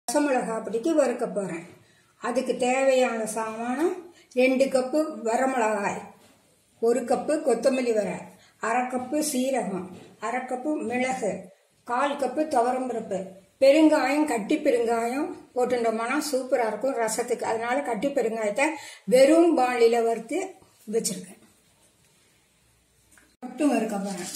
ரசமிளகா பிடிக்கு வறுக்க போகிறேன் அதுக்கு தேவையான சாமானம் ரெண்டு கப்பு வரமிளகாய் ஒரு கப்பு கொத்தமல்லி வர அரை கப்பு சீரகம் அரை கப்பு மிளகு கால் கப்பு துவரம்பருப்பு பெருங்காயம் கட்டி பெருங்காயம் போட்டுட்டோம்னா சூப்பராக இருக்கும் ரசத்துக்கு அதனால கட்டி பெருங்காயத்தை வெறும் பாலியில் வறுத்து வச்சிருக்கேன் மட்டும் வறுக்க போகிறேன்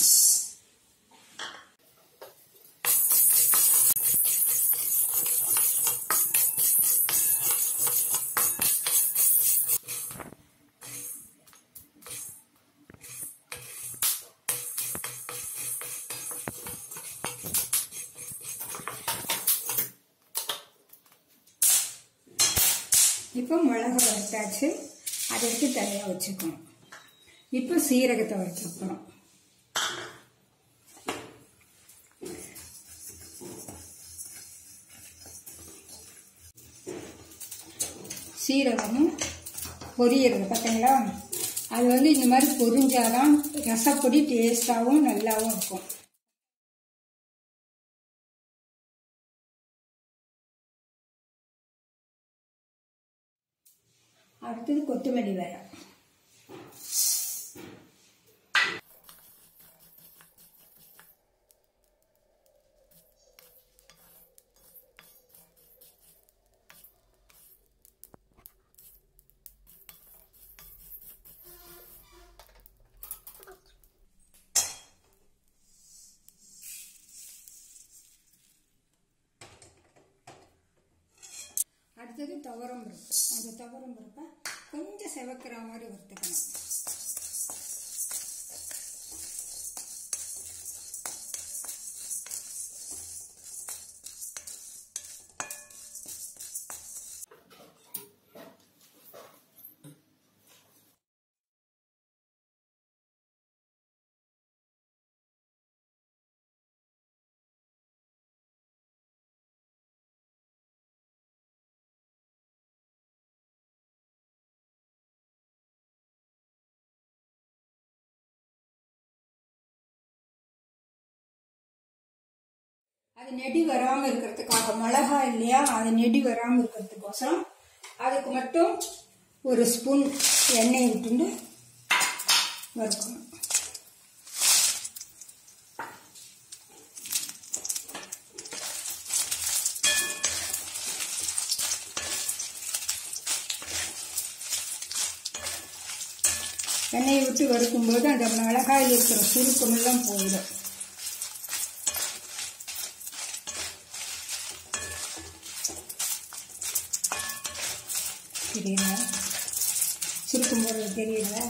இப்போ மிளகு வறுத்தாச்சு அதை எடுத்து தனியாக வச்சுக்கணும் இப்போ சீரகத்தை வறுத்துக்கணும் சீரகமும் பொரியறது பார்த்தீங்களா அது வந்து இந்த மாதிரி பொரிஞ்சாதான் ரசப்பொடி டேஸ்டாகவும் நல்லாவும் இருக்கும் அடுத்தது கொத்தமல்லி வேற அடுத்தது துவரம் பருப்பு அந்த துவரம் பருப்பை கொஞ்சம் செவக்கிற மாதிரி வறுத்துக்கணும் அது நெடி வராமல் இருக்கிறதுக்காக மிளகா இல்லையா அது நெடி வராமல் இருக்கிறதுக்கோசரம் அதுக்கு மட்டும் ஒரு ஸ்பூன் எண்ணெய் விட்டுண்டு வறுக்கணும் எண்ணெயை விட்டு வறுக்கும்போது அந்த மிளகாயில் இருக்கிற சுருக்கமெல்லாம் போயிடும் தெரியுதா சுருக்கும் போது தெரியுதா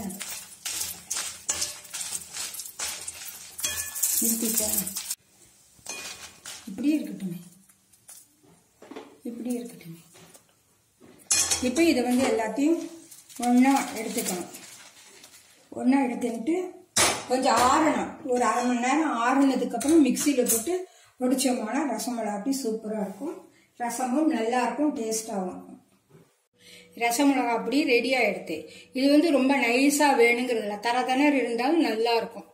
நிறுத்திட்டா இப்படியே இருக்கட்டுமே இப்படியே இருக்கட்டுமே இப்போ இதை வந்து எல்லாத்தையும் ஒன்றா எடுத்துக்கணும் ஒன்றா எடுத்துக்கிட்டு கொஞ்சம் ஆறணும் ஒரு அரை மணி நேரம் ஆறுனதுக்கப்புறம் மிக்சியில் போட்டு பொடிச்சோம்னா ரசம் மிளகாட்டி சூப்பராக இருக்கும் ரசமும் நல்லா இருக்கும் டேஸ்டாகவும் இருக்கும் ரசம் மிளகா அப்படி ரெடி ஆயிடுது இது வந்து ரொம்ப நைஸாக வேணுங்கிறதுல தர தனர் இருந்தாலும் நல்லா இருக்கும்